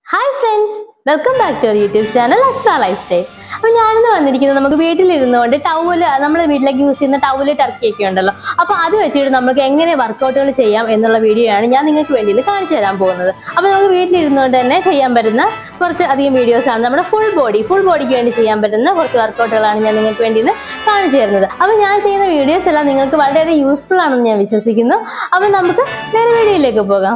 hi friends welcome back to our YouTube channel Astra life style അപ്പോൾ ഞാനിന്ന് വന്നിരിക്കുന്നത് നമുക്ക് വീട്ടിലിരുന്നുകൊണ്ട് ടൗല് നമ്മുടെ വീട്ടിലേക്ക് യൂസ് ചെയ്യുന്ന ടൗല് ടർക്കിയൊക്കെ ഉണ്ടല്ലോ അപ്പോൾ അത് വെച്ചിട്ട് നമുക്ക് എങ്ങനെ വർക്കൗട്ടുകൾ ചെയ്യാം എന്നുള്ള വീഡിയോ ആണ് ഞാൻ നിങ്ങൾക്ക് വേണ്ടി ഇന്ന് കാണിച്ചു തരാൻ പോകുന്നത് അപ്പോൾ നമുക്ക് വീട്ടിലിരുന്നുകൊണ്ട് തന്നെ ചെയ്യാൻ പറ്റുന്ന കുറച്ച് അധികം വീഡിയോസ് ആണ് നമ്മുടെ ഫുൾ ബോഡി ഫുൾ ബോഡിക്ക് വേണ്ടി ചെയ്യാൻ പറ്റുന്ന കുറച്ച് വർക്കൗട്ടുകളാണ് ഞാൻ നിങ്ങൾക്ക് വേണ്ടി ഇന്ന് കാണിച്ചു തരുന്നത് അപ്പോൾ ഞാൻ ചെയ്യുന്ന വീഡിയോസ് എല്ലാം നിങ്ങൾക്ക് വളരെയധികം യൂസ്ഫുൾ ആണെന്ന് ഞാൻ വിശ്വസിക്കുന്നു അപ്പോൾ നമുക്ക് നേരെ വീഡിയോയിലേക്ക് പോകാം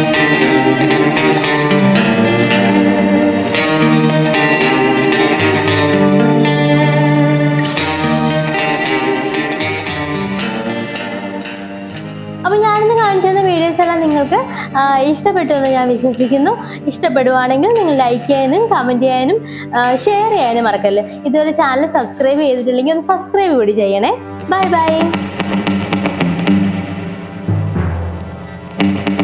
അപ്പോൾ ഞാനിന്ന് കാണിച്ചു തന്ന വീഡിയോസ് എല്ലാം നിങ്ങൾക്ക് ആ, ഇഷ്ടപ്പെട്ടു എന്ന് ഞാൻ വിശ്വസിക്കുന്നു ഇഷ്ടപ്പെടുവാണെങ്കിൽ നിങ്ങൾ ലൈക്ക് ചെയ്യാനും കമൻറ്റ് ചെയ്യാനും ഷെയർ ചെയ്യാനും മറക്കല്ലേ ഇതുപോലെ ചാനൽ സബ്സ്ക്രൈബ് ചെയ്തിട്ടില്ലെങ്കിൽ ഒന്ന് സബ്സ്ക്രൈബ് കൂടി ചെയ്യണേ ബൈ ബൈ